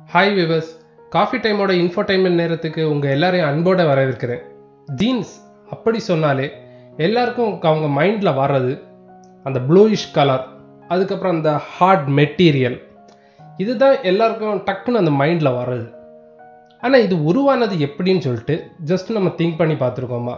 hi viewers coffee டைமோட infotainment நேரத்துக்கு உங்கள் எல்லாரையும் அன்போட வரவேற்கிறேன் ஜீன்ஸ் அப்படி சொன்னாலே எல்லாருக்கும் அவங்க மைண்டில் வர்றது அந்த ப்ளூயிஷ் கலர் அதுக்கப்புறம் அந்த ஹார்ட் மெட்டீரியல் இதுதான் எல்லாருக்கும் டக்குன்னு அந்த மைண்டில் வர்றது ஆனால் இது உருவானது எப்படின்னு சொல்லிட்டு ஜஸ்ட் நம்ம திங்க் பண்ணி பார்த்துருக்கோமா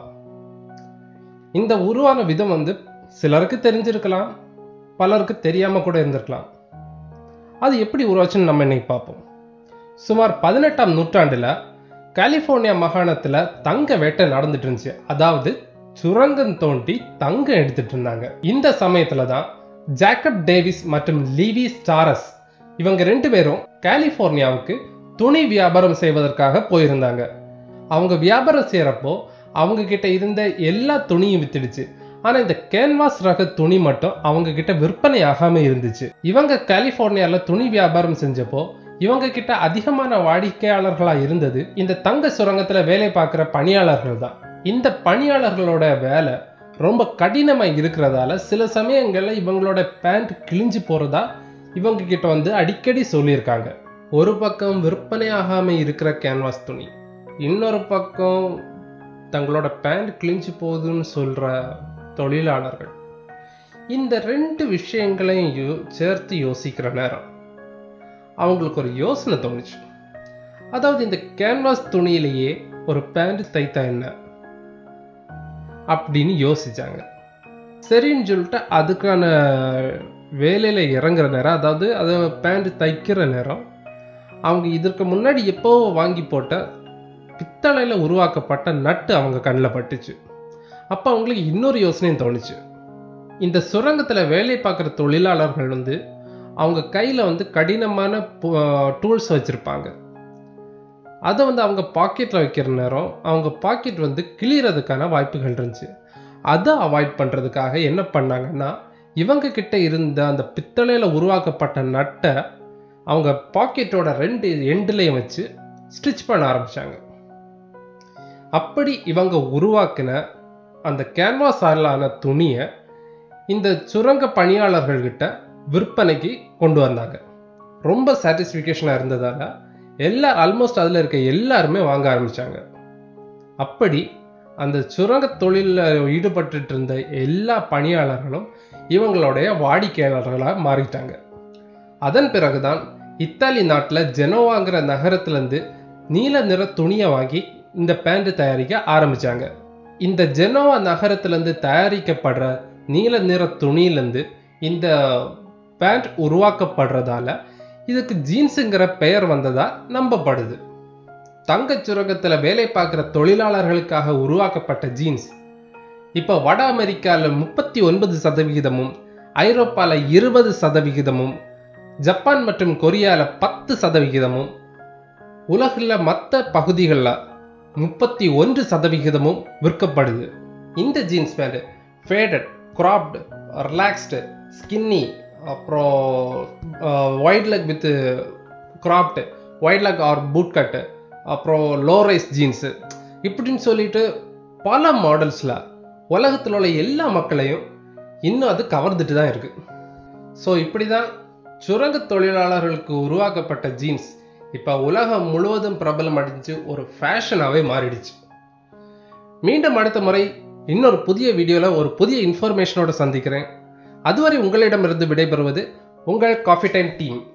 இந்த உருவான விதம் வந்து சிலருக்கு தெரிஞ்சிருக்கலாம் பலருக்கு தெரியாமல் கூட இருந்திருக்கலாம் அது எப்படி உருவாச்சுன்னு நம்ம இன்னைக்கு பார்ப்போம் சுமார் பதினெட்டாம் நூற்றாண்டில் கலிஃபோர்னியா மாகாணத்தில் தங்க வேட்டை நடந்துட்டு இருந்துச்சு அதாவது சுரங்கம் தோண்டி தங்கம் எடுத்துட்டு இருந்தாங்க இந்த சமயத்துல தான் ஜாக்கப் டேவிஸ் மற்றும் லீவி ஸ்டாரஸ் இவங்க ரெண்டு பேரும் கலிஃபோர்னியாவுக்கு துணி வியாபாரம் செய்வதற்காக போயிருந்தாங்க அவங்க வியாபாரம் செய்யறப்போ அவங்க கிட்ட இருந்த எல்லா துணியும் வித்துடுச்சு ஆனா இந்த கேன்வாஸ் ரக துணி மட்டும் அவங்க கிட்ட விற்பனை ஆகாம இருந்துச்சு இவங்க கலிஃபோர்னியால துணி வியாபாரம் செஞ்சப்போ இவங்க கிட்ட அதிகமான வாடிக்கையாளர்களா இருந்தது இந்த தங்க சுரங்கத்துல வேலை பார்க்குற பணியாளர்கள் தான் இந்த பணியாளர்களோட வேலை ரொம்ப கடினமா இருக்கிறதால சில சமயங்கள்ல இவங்களோட பேண்ட் கிழிஞ்சு போறதா இவங்க கிட்ட வந்து அடிக்கடி சொல்லியிருக்காங்க ஒரு பக்கம் விற்பனை ஆகாம இருக்கிற கேன்வாஸ் துணி இன்னொரு பக்கம் தங்களோட பேண்ட் கிழிஞ்சு போகுதுன்னு சொல்ற தொழிலாளர்கள் இந்த ரெண்டு விஷயங்களையும் யோ- சேர்த்து யோசிக்கிற நேரம் அவங்களுக்கு ஒரு யோசனை தோணுச்சு அதாவது இந்த கேன்வாஸ் துணியிலேயே ஒரு பேண்ட் தைத்தா என்ன அப்படின்னு யோசிச்சாங்க சரின்னு சொல்லிட்டு அதுக்கான வேலையில் இறங்குற நேரம் அதாவது அதை பேண்ட் தைக்கிற நேரம் அவங்க இதற்கு முன்னாடி எப்போ வாங்கி போட்ட பித்தளையில் உருவாக்கப்பட்ட நட்டு அவங்க கண்ணில் பட்டுச்சு அப்போ அவங்களுக்கு இன்னொரு யோசனையும் தோணுச்சு இந்த சுரங்கத்தில் வேலை பார்க்குற தொழிலாளர்கள் வந்து அவங்க கையில் வந்து கடினமான டூல்ஸ் வச்சுருப்பாங்க அதை வந்து அவங்க பாக்கெட்டில் வைக்கிற நேரம் அவங்க பாக்கெட் வந்து கிளியறதுக்கான வாய்ப்புகள் இருந்துச்சு அதை அவாய்ட் பண்ணுறதுக்காக என்ன பண்ணாங்கன்னா இவங்க கிட்ட இருந்த அந்த பித்தளையில் உருவாக்கப்பட்ட நட்டை அவங்க பாக்கெட்டோட ரெண்டு எண்டுலையும் வச்சு ஸ்டிச் பண்ண ஆரம்பிச்சாங்க அப்படி இவங்க உருவாக்கின அந்த கேன்வாஸ் ஆன துணியை இந்த சுரங்க பணியாளர்கள்கிட்ட விற்பனைக்கு கொண்டு வந்தாங்க ரொம்ப சாட்டிஸ்ஃபிகேஷனாக இருந்ததால எல்லா ஆல்மோஸ்ட் அதில் இருக்க எல்லாருமே வாங்க ஆரம்பிச்சாங்க அப்படி அந்த சுரங்க தொழிலில் ஈடுபட்டுட்டு இருந்த எல்லா பணியாளர்களும் இவங்களுடைய வாடிக்கையாளர்களாக மாறிட்டாங்க அதன் பிறகுதான் இத்தாலி நாட்டில் ஜெனோவாங்கிற நகரத்துலேருந்து நீல நிற துணியை வாங்கி இந்த பேண்ட் தயாரிக்க ஆரம்பிச்சாங்க இந்த ஜெனோவா நகரத்திலேருந்து தயாரிக்கப்படுற நீல நிற துணியிலேருந்து இந்த பேண்ட் உருவாக்கப்படுறதால இதுக்கு ஜீன்ஸுங்கிற பெயர் வந்ததா நம்பப்படுது தங்கச் சுரங்கத்தில் வேலை பார்க்குற தொழிலாளர்களுக்காக உருவாக்கப்பட்ட ஜீன்ஸ் இப்போ வட அமெரிக்காவில் முப்பத்தி ஒன்பது சதவிகிதமும் ஐரோப்பாவில் இருபது சதவிகிதமும் ஜப்பான் மற்றும் கொரியாவில் பத்து சதவிகிதமும் உலகில் மற்ற பகுதிகளில் முப்பத்தி ஒன்று சதவிகிதமும் விற்கப்படுது இந்த jeans pant faded cropped relaxed skinny அப்புறம் wide leg with cropped wide leg or boot cut அப்புறம் லோ ரைஸ் ஜீன்ஸு இப்படின்னு சொல்லிட்டு பல மாடல்ஸில் உலகத்தில் உள்ள எல்லா மக்களையும் இன்னும் அது கவர்ந்துட்டு தான் இருக்கு ஸோ இப்படி தான் சுரங்க தொழிலாளர்களுக்கு உருவாக்கப்பட்ட ஜீன்ஸ் இப்போ உலகம் முழுவதும் பிரபலம் அடைஞ்சு ஒரு ஃபேஷனாகவே மாறிடுச்சு மீண்டும் அடுத்த முறை இன்னொரு புதிய வீடியோவில் ஒரு புதிய இன்ஃபர்மேஷனோட சந்திக்கிறேன் அதுவரை உங்களிடமிருந்து விடைபெறுவது உங்கள் காஃபி டைம் டீம்